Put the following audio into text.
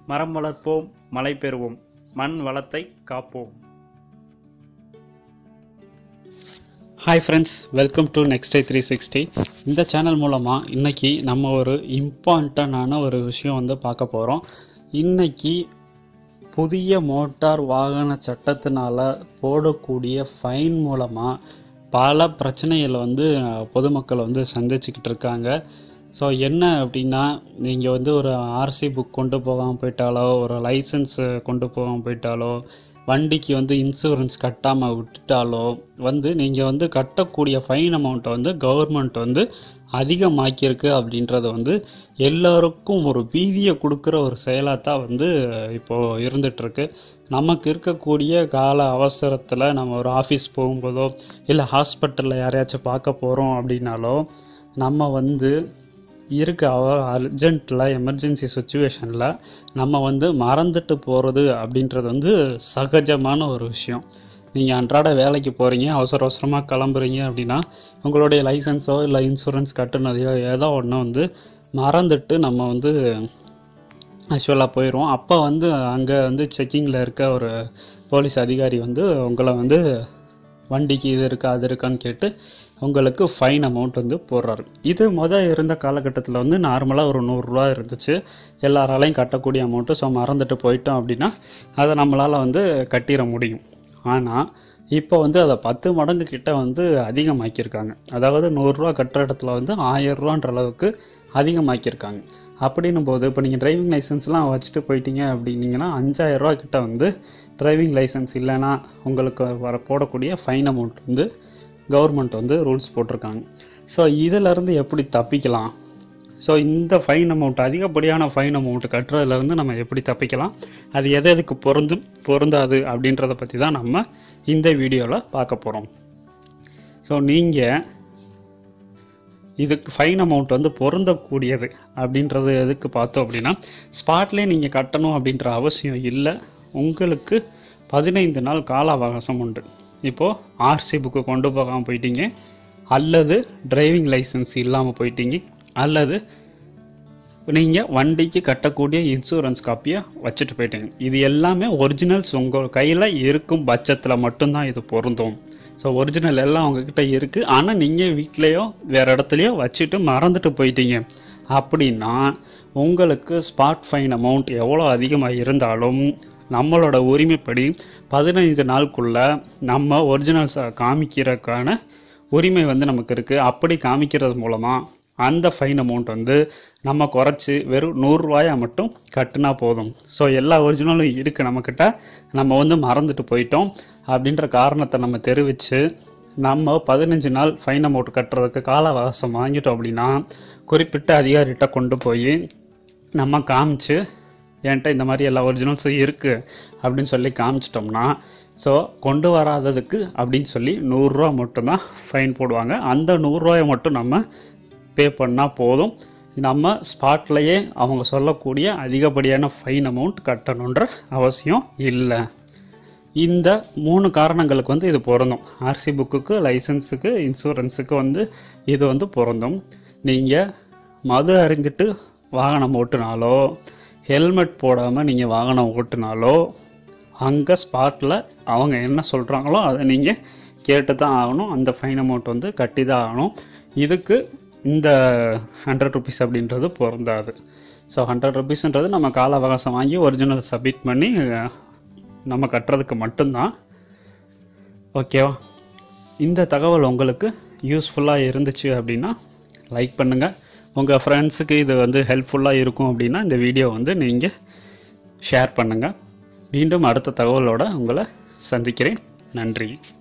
மரம் வளர்ப்போம் மழை பெறுவோம் மண் வளத்தை காப்போம் hi friends welcome to next day three sixty இந்த சேனல் மூலமாக இன்னைக்கு நம்ம ஒரு இம்பார்ட்டண்டான ஒரு விஷயம் வந்து பார்க்க போகிறோம் இன்னைக்கு புதிய மோட்டார் வாகன சட்டத்தினால போடக்கூடிய ஃபைன் மூலமாக பல பிரச்சனைகளை வந்து அஹ், பொதுமக்கள் வந்து சந்திச்சுக்கிட்டு இருக்காங்க ஸோ என்ன அப்படின்னா நீங்கள் வந்து ஒரு ஆர்சி புக் கொண்டு போகாமல் போயிட்டாலோ ஒரு லைசன்ஸ் கொண்டு போகாமல் போயிட்டாலோ வண்டிக்கு வந்து இன்சூரன்ஸ் கட்டாமல் விட்டுட்டாலோ வந்து நீங்கள் வந்து கட்டக்கூடிய ஃபைன் அமௌண்ட்டை வந்து கவர்மெண்ட் வந்து அதிகமாக்கியிருக்கு அப்படின்றது வந்து எல்லாருக்கும் ஒரு பீதியை கொடுக்குற ஒரு செயலாக தான் வந்து இப்போது இருந்துகிட்ருக்கு நமக்கு இருக்கக்கூடிய கால அவசரத்தில் நம்ம ஒரு ஆஃபீஸ் போகும்போதோ இல்லை ஹாஸ்பிட்டலில் யாரையாச்சும் பார்க்க போகிறோம் அப்படின்னாலோ நம்ம வந்து இருக்க அர்ஜென்ட்டில் எமர்ஜென்சி சுச்சுவேஷனில் நம்ம வந்து மறந்துட்டு போகிறது அப்படின்றது வந்து சகஜமான ஒரு விஷயம் நீங்கள் அன்றாட வேலைக்கு போகிறீங்க அவசர அவசரமாக கிளம்புறீங்க அப்படின்னா உங்களுடைய லைசன்ஸோ இல்லை இன்சூரன்ஸ் கட்டுனதையோ ஏதோ ஒன்று வந்து மறந்துட்டு நம்ம வந்து ஆக்சுவலாக போயிடுவோம் அப்போ வந்து அங்கே வந்து செக்கிங்கில் இருக்க ஒரு போலீஸ் அதிகாரி வந்து உங்களை வந்து வண்டிக்கு இது இருக்கா அது இருக்கான்னு கேட்டு உங்களுக்கு ஃபைன் அமௌண்ட் வந்து போடுறாரு இது மொதல் இருந்த காலகட்டத்தில் வந்து நார்மலாக ஒரு நூறுரூவா இருந்துச்சு எல்லாராலையும் கட்டக்கூடிய அமௌண்ட்டு ஸோ மறந்துட்டு போயிட்டோம் அப்படின்னா அதை நம்மளால் வந்து கட்டிட முடியும் ஆனால் இப்போ வந்து அதை பத்து மடங்கு கிட்ட வந்து அதிகமாக்கியிருக்காங்க அதாவது நூறுரூவா கட்டுற இடத்துல வந்து ஆயிரரூவான்ற அளவுக்கு அதிகமாக்கியிருக்காங்க அப்படின்னும் போது இப்போ நீங்கள் டிரைவிங் லைசன்ஸ்லாம் வச்சுட்டு போயிட்டீங்க அப்படின்னீங்கன்னா அஞ்சாயிரரூவா கிட்ட வந்து டிரைவிங் லைசன்ஸ் இல்லைன்னா உங்களுக்கு வர போடக்கூடிய ஃபைன் அமௌண்ட் வந்து கவர்மெண்ட் வந்து ரூல்ஸ் போட்டிருக்காங்க ஸோ இதிலேருந்து எப்படி தப்பிக்கலாம் ஸோ இந்த ஃபைன் அமௌண்ட் அதிகப்படியான ஃபைன் அமௌண்ட் கட்டுறதுலேருந்து நம்ம எப்படி தப்பிக்கலாம் அது எது எதுக்கு பொருந்தும் பொருந்தாது அப்படின்றத பற்றி தான் நம்ம இந்த வீடியோவில் பார்க்க போகிறோம் ஸோ நீங்கள் இதுக்கு ஃபைன் அமௌண்ட் வந்து பொருந்தக்கூடியது அப்படின்றது எதுக்கு பார்த்தோம் அப்படின்னா ஸ்பாட்லேயே நீங்கள் கட்டணும் அப்படின்ற அவசியம் இல்லை உங்களுக்கு பதினைந்து நாள் கால அவகாசம் உண்டு இப்போது ஆர்சி புக்கு கொண்டு போகாமல் போயிட்டீங்க அல்லது டிரைவிங் லைசன்ஸ் இல்லாமல் போயிட்டீங்க அல்லது நீங்கள் வண்டிக்கு கட்டக்கூடிய இன்சூரன்ஸ் காப்பியை வச்சுட்டு போயிட்டீங்க இது எல்லாமே ஒரிஜினல்ஸ் உங்கள் கையில் இருக்கும் பட்சத்தில் மட்டும்தான் இது பொருந்தும் ஸோ ஒரிஜினல் எல்லாம் உங்ககிட்ட இருக்குது ஆனால் நீங்கள் வீட்லேயோ வேறு இடத்துலையோ வச்சுட்டு மறந்துட்டு போயிட்டீங்க அப்படின்னா உங்களுக்கு ஸ்பாட் ஃபைன் அமௌண்ட் எவ்வளோ அதிகமாக இருந்தாலும் நம்மளோட உரிமைப்படி பதினைஞ்சு நாளுக்குள்ள நம்ம ஒரிஜினல்ஸை காமிக்கிறதுக்கான உரிமை வந்து நமக்கு இருக்குது அப்படி காமிக்கிறது மூலமாக அந்த ஃபைன் அமௌண்ட் வந்து நம்ம குறைச்சி வெறும் நூறுரூவாயா மட்டும் கட்டுனா போதும் ஸோ எல்லா ஒரிஜினலும் இருக்குது நம்மக்கிட்ட நம்ம வந்து மறந்துட்டு போயிட்டோம் அப்படின்ற காரணத்தை நம்ம தெரிவித்து நம்ம பதினஞ்சு நாள் ஃபைன் அமௌண்ட் கட்டுறதுக்கு கால அவகாசம் வாங்கிட்டோம் அப்படின்னா குறிப்பிட்ட அதிகாரிகிட்ட கொண்டு போய் நம்ம காமிச்சு என்கிட்ட இந்த மாதிரி எல்லா ஒரிஜினல்ஸும் இருக்குது அப்படின்னு சொல்லி காமிச்சிட்டோம்னா ஸோ கொண்டு வராததுக்கு அப்படின்னு சொல்லி நூறுரூவா மட்டும்தான் ஃபைன் போடுவாங்க அந்த நூறுரூவாயை மட்டும் நம்ம பே பண்ணால் போதும் நம்ம ஸ்பாட்லேயே அவங்க சொல்லக்கூடிய அதிகப்படியான ஃபைன் அமௌண்ட் கட்டணுன்ற அவசியம் இல்லை இந்த மூணு காரணங்களுக்கு வந்து இது பொருந்தும் ஆர்சி புக்குக்கு லைசன்ஸுக்கு இன்சூரன்ஸுக்கு வந்து இது வந்து பொருந்தும் நீங்கள் மது அருங்கிட்டு வாகனம் ஓட்டுனாலோ ஹெல்மெட் போடாமல் நீங்கள் வாகனம் ஓட்டுனாலோ அங்கே ஸ்பாட்டில் அவங்க என்ன சொல்கிறாங்களோ அதை நீங்கள் கேட்டு தான் ஆகணும் அந்த ஃபைன் அமௌண்ட் வந்து கட்டி தான் ஆகணும் இதுக்கு இந்த ஹண்ட்ரட் ருபீஸ் அப்படின்றது பொருந்தாது ஸோ ஹண்ட்ரட் ருபீஸ்ன்றது நம்ம கால அவகாசம் வாங்கி ஒரிஜினல் சப்மிட் பண்ணி அஹ், நம்ம கட்டுறதுக்கு மட்டும்தான் ஓகேவா இந்த தகவல் உங்களுக்கு யூஸ்ஃபுல்லாக இருந்துச்சு அப்படின்னா லைக் பண்ணுங்கள் உங்கள் ஃப்ரெண்ட்ஸுக்கு இது வந்து ஹெல்ப்ஃபுல்லாக இருக்கும் அப்படின்னா இந்த வீடியோ வந்து நீங்கள் ஷேர் பண்ணுங்கள் மீண்டும் அடுத்த தகவலோட உங்களை சந்திக்கிறேன் நன்றி